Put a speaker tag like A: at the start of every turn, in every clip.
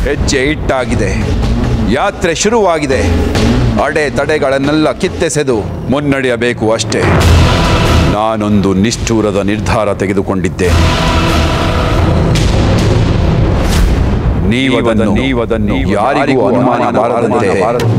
A: ಹೆಜ್ಜೆ ಇಟ್ಟಾಗಿದೆ ಯಾತ್ರೆ ಶುರುವಾಗಿದೆ ಅಡೆ ತಡೆಗಳನ್ನೆಲ್ಲ ಕಿತ್ತೆಸೆದು ಮುನ್ನಡೆಯಬೇಕು ಅಷ್ಟೇ ನಾನೊಂದು ನಿಷ್ಠೂರದ ನಿರ್ಧಾರ ತೆಗೆದುಕೊಂಡಿದ್ದೇನೆ ನೀವದನ್ನು ನೀವದನ್ನು ಯಾರಿಗೂ ಅನುಮಾನ ಬಾರದಂತೆ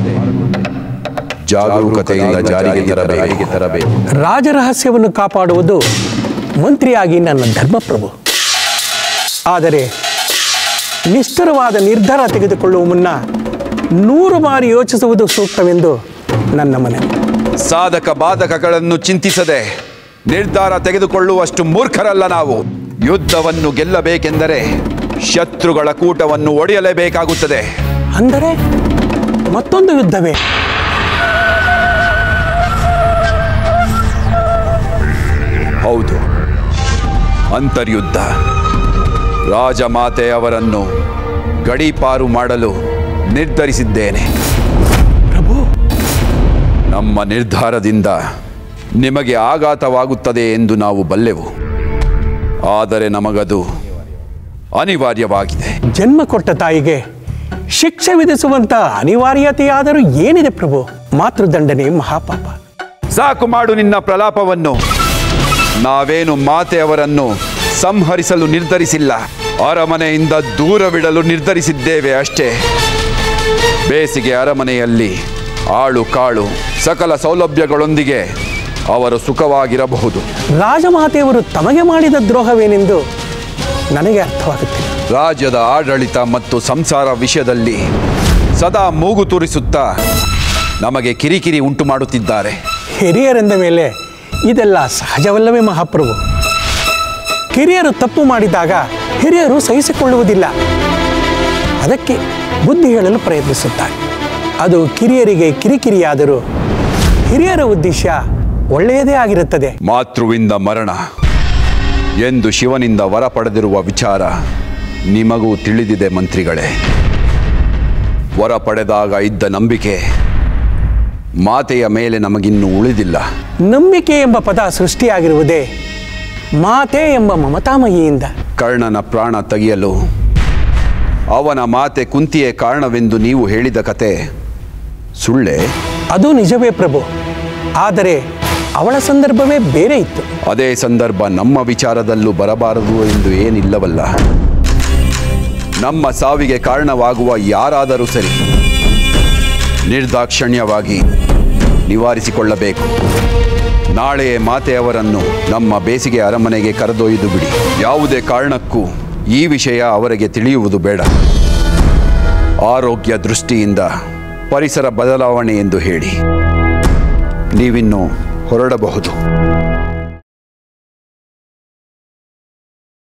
A: ಜಾಗರೂಕತೆಯಿಂದ ಜಾರಿಗೆ ತರಬೇಕು ತರಬೇಕು
B: ರಾಜರಹಸ್ಯವನ್ನು ಕಾಪಾಡುವುದು ಮಂತ್ರಿಯಾಗಿ ನನ್ನ ಧರ್ಮಪ್ರಭು ಆದರೆ ನಿಷ್ಠುರವಾದ ನಿರ್ಧಾರ ತೆಗೆದುಕೊಳ್ಳುವ ಮುನ್ನ ನೂರು ಬಾರಿ ಯೋಚಿಸುವುದು ಸೂಕ್ತವೆಂದು ನನ್ನ ಮನವಿ
A: ಸಾಧಕ ಬಾಧಕಗಳನ್ನು ಚಿಂತಿಸದೆ ನಿರ್ಧಾರ ತೆಗೆದುಕೊಳ್ಳುವಷ್ಟು ಮೂರ್ಖರಲ್ಲ ನಾವು ಯುದ್ಧವನ್ನು ಗೆಲ್ಲಬೇಕೆಂದರೆ ಶತ್ರುಗಳ ಕೂಟವನ್ನು ಒಡೆಯಲೇಬೇಕಾಗುತ್ತದೆ
B: ಅಂದರೆ ಮತ್ತೊಂದು ಯುದ್ಧವೇ
A: ಹೌದು ಅಂತರ್ಯುದ್ಧ ರಾಜಮಾತೆಯವರನ್ನು ಗಡೀಪಾರು ಮಾಡಲು ನಿರ್ಧರಿಸಿದ್ದೇನೆ
B: ಪ್ರಭು
A: ನಮ್ಮ ನಿರ್ಧಾರದಿಂದ ನಿಮಗೆ ಆಘಾತವಾಗುತ್ತದೆ ಎಂದು ನಾವು ಬಲ್ಲೆವು ಆದರೆ ನಮಗದು ಅನಿವಾರ್ಯವಾಗಿದೆ
B: ಜನ್ಮ ಕೊಟ್ಟ ತಾಯಿಗೆ ಶಿಕ್ಷೆ ವಿಧಿಸುವಂತ ಅನಿವಾರ್ಯತೆಯಾದರೂ ಏನಿದೆ ಪ್ರಭು ಮಾತೃದಂಡನೆ ಮಹಾಪಾಪ
A: ಸಾಕು ಮಾಡು ನಿನ್ನ ಪ್ರಲಾಪವನ್ನು ನಾವೇನು ಮಾತೆಯವರನ್ನು ಸಂಹರಿಸಲು ನಿರ್ಧರಿಸಿಲ್ಲ ಅರಮನೆಯಿಂದ ದೂರವಿಡಲು ನಿರ್ಧರಿಸಿದ್ದೇವೆ ಅಷ್ಟೇ ಬೇಸಿಗೆ ಅರಮನೆಯಲ್ಲಿ ಆಳು ಕಾಳು ಸಕಲ ಸೌಲಭ್ಯಗಳೊಂದಿಗೆ ಅವರು ಸುಖವಾಗಿರಬಹುದು
B: ರಾಜಮಾತೆಯವರು ತಮಗೆ ಮಾಡಿದ ದ್ರೋಹವೇನೆಂದು ನನಗೆ ಅರ್ಥವಾಗುತ್ತಿಲ್ಲ
A: ರಾಜ್ಯದ ಆಡಳಿತ ಮತ್ತು ಸಂಸಾರ ವಿಷಯದಲ್ಲಿ ಸದಾ ಮೂಗು ತೂರಿಸುತ್ತಾ ನಮಗೆ ಕಿರಿಕಿರಿ ಉಂಟು ಮಾಡುತ್ತಿದ್ದಾರೆ
B: ಹಿರಿಯರೆಂದ ಮೇಲೆ ಇದೆಲ್ಲ ಸಹಜವಲ್ಲವೇ ಮಹಾಪ್ರಭು ಕಿರಿಯರು ತಪ್ಪು ಮಾಡಿದಾಗ ಹಿರಿಯರು ಸಹಿಸಿಕೊಳ್ಳುವುದಿಲ್ಲ ಅದಕ್ಕೆ ಬುದ್ಧಿ ಹೇಳಲು ಪ್ರಯತ್ನಿಸುತ್ತಾರೆ ಅದು ಕಿರಿಯರಿಗೆ ಕಿರಿಕಿರಿಯಾದರೂ ಹಿರಿಯರ ಉದ್ದೇಶ ಒಳ್ಳೆಯದೇ ಆಗಿರುತ್ತದೆ
A: ಮಾತೃವಿಂದ ಮರಣ ಎಂದು ಶಿವನಿಂದ ವರ ಪಡೆದಿರುವ ವಿಚಾರ ನಿಮಗೂ ತಿಳಿದಿದೆ ಮಂತ್ರಿಗಳೇ ವರ ಪಡೆದಾಗ ಇದ್ದ ನಂಬಿಕೆ ಮಾತೆಯ ಮೇಲೆ ನಮಗಿನ್ನೂ ಉಳಿದಿಲ್ಲ
B: ನಂಬಿಕೆ ಎಂಬ ಪದ ಸೃಷ್ಟಿಯಾಗಿರುವುದೇ ಮಾತೆ ಎಂಬ ಮಮತಾಮಯಿಯಿಂದ
A: ಕರ್ಣನ ಪ್ರಾಣ ತೆಗೆಯಲು ಅವನ ಮಾತೆ ಕುಂತಿಯೇ ಕಾರಣವೆಂದು ನೀವು ಹೇಳಿದ ಕತೆ ಸುಳ್ಳೆ
B: ಅದು ನಿಜವೇ ಪ್ರಭು ಆದರೆ ಅವಳ ಸಂದರ್ಭವೇ ಬೇರೆ ಇತ್ತು
A: ಅದೇ ಸಂದರ್ಭ ನಮ್ಮ ವಿಚಾರದಲ್ಲೂ ಬರಬಾರದು ಎಂದು ಏನಿಲ್ಲವಲ್ಲ ನಮ್ಮ ಸಾವಿಗೆ ಕಾರಣವಾಗುವ ಯಾರಾದರೂ ಸರಿ ನಿರ್ದಾಕ್ಷಣ್ಯವಾಗಿ ನಿವಾರಿಸಿಕೊಳ್ಳಬೇಕು ನಾಳೆಯೇ ಮಾತೆಯವರನ್ನು ನಮ್ಮ ಬೇಸಿಗೆ ಅರಮನೆಗೆ ಕರೆದೊಯ್ದು ಬಿಡಿ ಯಾವುದೇ ಕಾರಣಕ್ಕೂ ಈ ವಿಷಯ ಅವರಿಗೆ ತಿಳಿಯುವುದು ಬೇಡ ಆರೋಗ್ಯ ದೃಷ್ಟಿಯಿಂದ ಪರಿಸರ ಬದಲಾವಣೆ ಎಂದು ಹೇಳಿ ನೀವಿನ್ನು ಹೊರಡಬಹುದು